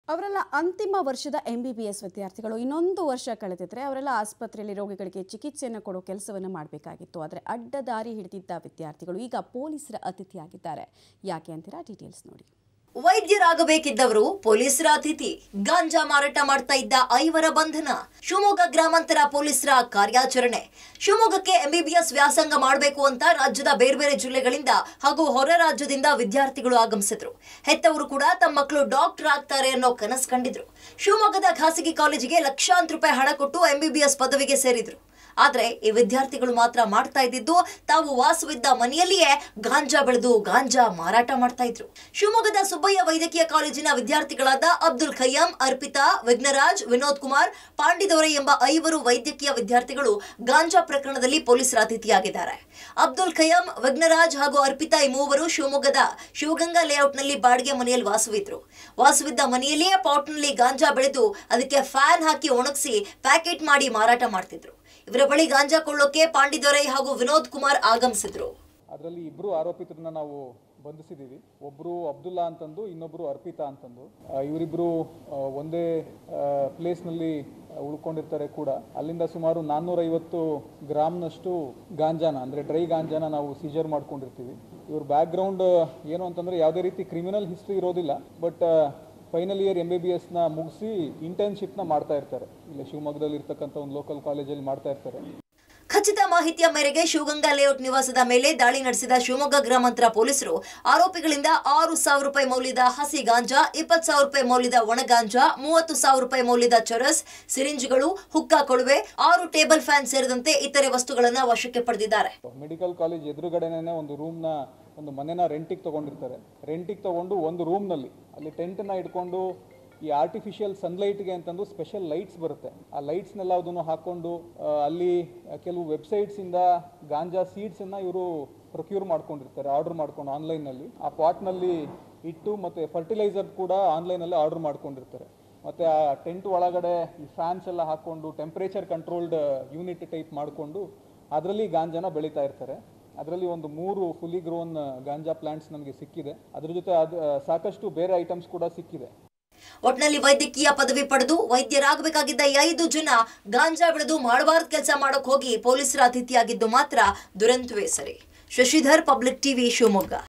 ಅವರೆಲ್ಲ ಅಂತಿಮ ವರ್ಷದ ಎಂ ಬಿ ಬಿ ಎಸ್ ವಿದ್ಯಾರ್ಥಿಗಳು ಇನ್ನೊಂದು ವರ್ಷ ಕಳೆದಿದ್ರೆ ಅವರೆಲ್ಲ ಆಸ್ಪತ್ರೆಯಲ್ಲಿ ರೋಗಿಗಳಿಗೆ ಚಿಕಿತ್ಸೆಯನ್ನು ಕೊಡೋ ಕೆಲಸವನ್ನು ಮಾಡಬೇಕಾಗಿತ್ತು ಆದರೆ ಅಡ್ಡದಾರಿ ಹಿಡಿದಿದ್ದ ವಿದ್ಯಾರ್ಥಿಗಳು ಈಗ ಪೊಲೀಸರ ಅತಿಥಿಯಾಗಿದ್ದಾರೆ ಯಾಕೆ ಅಂತೀರಾ ಡೀಟೇಲ್ಸ್ ನೋಡಿ ವೈದ್ಯರಾಗಬೇಕಿದ್ದವರು ಪೊಲೀಸರ ಅತಿಥಿ ಗಾಂಜಾ ಮಾರಾಟ ಮಾಡ್ತಾ ಇದ್ದ ಐವರ ಬಂಧನ ಶಿವಮೊಗ್ಗ ಗ್ರಾಮಾಂತರ ಪೊಲೀಸರ ಕಾರ್ಯಾಚರಣೆ ಶಿವಮೊಗ್ಗಕ್ಕೆ ಎಂಬಿಬಿಎಸ್ ವ್ಯಾಸಂಗ ಮಾಡಬೇಕು ಅಂತ ರಾಜ್ಯದ ಬೇರೆ ಬೇರೆ ಜಿಲ್ಲೆಗಳಿಂದ ಹಾಗೂ ಹೊರ ರಾಜ್ಯದಿಂದ ವಿದ್ಯಾರ್ಥಿಗಳು ಆಗಮಿಸಿದ್ರು ಹೆತ್ತವರು ಕೂಡ ತಮ್ಮ ಮಕ್ಕಳು ಡಾಕ್ಟರ್ ಆಗ್ತಾರೆ ಅನ್ನೋ ಕನಸು ಕಂಡಿದ್ರು ಶಿವಮೊಗ್ಗದ ಖಾಸಗಿ ಕಾಲೇಜಿಗೆ ಲಕ್ಷಾಂತರ ರೂಪಾಯಿ ಹಣ ಕೊಟ್ಟು ಎಂಬಿಬಿಎಸ್ ಪದವಿಗೆ ಸೇರಿದ್ರು ಆದ್ರೆ ಈ ವಿದ್ಯಾರ್ಥಿಗಳು ಮಾತ್ರ ಮಾಡ್ತಾ ಇದ್ದಿದ್ದು ತಾವು ವಾಸವಿದ್ದ ಮನೆಯಲ್ಲಿಯೇ ಗಾಂಜಾ ಬೆಳೆದು ಗಾಂಜಾ ಮಾರಾಟ ಮಾಡ್ತಾ ಇದ್ರು ಶಿವಮೊಗ್ಗದ ಸುಬ್ಬಯ್ಯ ವೈದ್ಯಕೀಯ ಕಾಲೇಜಿನ ವಿದ್ಯಾರ್ಥಿಗಳಾದ ಅಬ್ದುಲ್ ಖಯ್ಯಂ ಅರ್ಪಿತಾ ವಿಘ್ನರಾಜ್ ವಿನೋದ್ ಕುಮಾರ್ ಪಾಂಡಿದೊರೆ ಎಂಬ ಐವರು ವೈದ್ಯಕೀಯ ವಿದ್ಯಾರ್ಥಿಗಳು ಗಾಂಜಾ ಪ್ರಕರಣದಲ್ಲಿ ಪೊಲೀಸರ ಅತಿಥಿಯಾಗಿದ್ದಾರೆ ಅಬ್ದುಲ್ ಖಯ್ಯಂ ವಿಘ್ನರಾಜ್ ಹಾಗೂ ಅರ್ಪಿತಾ ಈ ಮೂವರು ಶಿವಮೊಗ್ಗದ ಶಿವಗಂಗಾ ಲೇಔಟ್ನಲ್ಲಿ ಬಾಡಿಗೆ ಮನೆಯಲ್ಲಿ ವಾಸವಿದ್ರು ವಾಸವಿದ್ದ ಮನೆಯಲ್ಲಿಯೇ ಪಾಟ್ನಲ್ಲಿ ಗಾಂಜಾ ಬೆಳೆದು ಅದಕ್ಕೆ ಫ್ಯಾನ್ ಹಾಕಿ ಒಣಗಿಸಿ ಪ್ಯಾಕೆಟ್ ಮಾಡಿ ಮಾರಾಟ ಮಾಡ್ತಿದ್ರು ಇವರ ಬಳಿ ಗಾಂಜಾ ಕೊಳ್ಳೋಕೆ ಪಾಂಡಿದೊರೈ ಹಾಗೂ ವಿನೋದ್ ಕುಮಾರ್ ಆಗಮಿಸಿದ್ರು ಅದರಲ್ಲಿ ಇಬ್ಬರು ಆರೋಪಿತರನ್ನ ನಾವು ಬಂಧಿಸಿದ್ದೀವಿ ಒಬ್ಬರು ಅಬ್ದುಲ್ಲಾ ಅಂತಂದು ಇನ್ನೊಬ್ಬರು ಅರ್ಪಿತಾ ಅಂತಂದು ಆ, ಇವರಿಬ್ರು ಆ, ಒಂದೇ ಪ್ಲೇಸ್ನಲ್ಲಿ ಉಳ್ಕೊಂಡಿರ್ತಾರೆ ಕೂಡ ಅಲ್ಲಿಂದ ಸುಮಾರು ನಾನ್ನೂರೈವತ್ತು ಗ್ರಾಮ್ನಷ್ಟು ಗಾಂಜಾನ ಅಂದರೆ ಡ್ರೈ ಗಾಂಜಾನ ನಾವು ಸೀಜರ್ ಮಾಡ್ಕೊಂಡಿರ್ತೀವಿ ಇವ್ರ ಬ್ಯಾಕ್ಗ್ರೌಂಡ್ ಏನು ಅಂತಂದರೆ ಯಾವುದೇ ರೀತಿ ಕ್ರಿಮಿನಲ್ ಹಿಸ್ಟ್ರಿ ಇರೋದಿಲ್ಲ but final year M B B ಎಸ್ನ ಮುಗಿಸಿ ಇಂಟರ್ನ್ಶಿಪ್ನ ಮಾಡ್ತಾ ಇರ್ತಾರೆ ಇಲ್ಲಿ ಶಿವಮೊಗ್ಗದಲ್ಲಿ ಇರ್ತಕ್ಕಂಥ ಒಂದು ಲೋಕಲ್ ಕಾಲೇಜಲ್ಲಿ ಮಾಡ್ತಾ ಇರ್ತಾರೆ ಖಚಿತ ಮಾಹಿತಿಯ ಮೇರೆಗೆ ಶಿವಗಂಗಾ ಲೇಔಟ್ ನಿವಾಸದ ಮೇಲೆ ದಾಳಿ ನಡೆಸಿದ ಶಿವಮೊಗ್ಗ ಗ್ರಾಮಾಂತರ ಪೊಲೀಸರು ಆರೋಪಿಗಳಿಂದ ಆರು ಸಾವಿರ ರೂಪಾಯಿ ಮೌಲ್ಯದ ಹಸಿ ಗಾಂಜಾ ಇಪ್ಪತ್ತು ಸಾವಿರ ರೂಪಾಯಿ ಮೌಲ್ಯದ ಒಣ ಗಾಂಜಾ ಮೂವತ್ತು ಸಾವಿರ ರೂಪಾಯಿ ಮೌಲ್ಯದ ಚರಸ್ ಸಿರಿಂಜ್ಗಳು ಹುಕ್ಕಾ ಕೊಳುವೆ ಆರು ಟೇಬಲ್ ಫ್ಯಾನ್ ಸೇರಿದಂತೆ ಇತರೆ ವಸ್ತುಗಳನ್ನು ವಶಕ್ಕೆ ಪಡೆದಿದ್ದಾರೆ ಮೆಡಿಕಲ್ ಕಾಲೇಜ್ ಎದುರುಗಡೆನೇ ಒಂದು ರೂಮ್ನ ಒಂದು ಮನೆನ ರೆಂಟಿಗೆ ತೊಗೊಂಡಿರ್ತಾರೆ ರೆಂಟಿಗೆ ತೊಗೊಂಡು ಒಂದು ರೂಮ್ನಲ್ಲಿ ಅಲ್ಲಿ ಟೆಂಟನ್ನ ಇಟ್ಕೊಂಡು ಈ ಆರ್ಟಿಫಿಷಿಯಲ್ ಸನ್ಲೈಟ್ಗೆ ಅಂತಂದು ಸ್ಪೆಷಲ್ ಲೈಟ್ಸ್ ಬರುತ್ತೆ ಆ ಲೈಟ್ಸ್ನೆಲ್ಲ ಅದನ್ನು ಹಾಕ್ಕೊಂಡು ಆ, ಅಲ್ಲಿ ಕೆಲವು ವೆಬ್ಸೈಟ್ಸಿಂದ ಗಾಂಜಾ ಸೀಡ್ಸನ್ನು ಇವರು ಪ್ರೊಕ್ಯೂರ್ ಮಾಡ್ಕೊಂಡಿರ್ತಾರೆ ಆರ್ಡರ್ ಮಾಡ್ಕೊಂಡು ಆನ್ಲೈನಲ್ಲಿ ಆ ಪಾಟ್ನಲ್ಲಿ ಇಟ್ಟು ಮತ್ತು ಫರ್ಟಿಲೈಸರ್ ಕೂಡ ಆನ್ಲೈನಲ್ಲಿ ಆರ್ಡರ್ ಮಾಡ್ಕೊಂಡಿರ್ತಾರೆ ಮತ್ತು ಆ ಟೆಂಟ್ ಒಳಗಡೆ ಈ ಫ್ಯಾನ್ಸ್ ಎಲ್ಲ ಹಾಕ್ಕೊಂಡು ಟೆಂಪ್ರೇಚರ್ ಕಂಟ್ರೋಲ್ಡ್ ಯೂನಿಟ್ ಟೈಪ್ ಮಾಡಿಕೊಂಡು ಅದರಲ್ಲಿ ಗಾಂಜಾನ ಬೆಳೀತಾ ಇರ್ತಾರೆ ಅದರಲ್ಲಿ ಒಂದು ಮೂರು ಫುಲ್ಲಿ ಗ್ರೋನ್ ಗಾಂಜಾ ಪ್ಲಾಂಟ್ಸ್ ನಮಗೆ ಸಿಕ್ಕಿದೆ ಅದ್ರ ಜೊತೆ ಅದು ಸಾಕಷ್ಟು ಬೇರೆ ಐಟಮ್ಸ್ ಕೂಡ ಸಿಕ್ಕಿದೆ ಒಟ್ನಲ್ಲಿ ವೈದ್ಯಕೀಯ ಪದವಿ ಪಡೆದು ವೈದ್ಯರಾಗಬೇಕಾಗಿದ್ದ ಈ ಐದು ಜನ ಗಾಂಜಾ ಬೆಳೆದು ಮಾಡಬಾರ್ದು ಕೆಲಸ ಮಾಡಕ್ ಹೋಗಿ ಪೊಲೀಸರ ಅತಿಥಿಯಾಗಿದ್ದು ಮಾತ್ರ ದುರಂತವೇ ಸರಿ ಶಶಿಧರ್ ಪಬ್ಲಿಕ್ ಟಿವಿ ಶಿವಮೊಗ್ಗ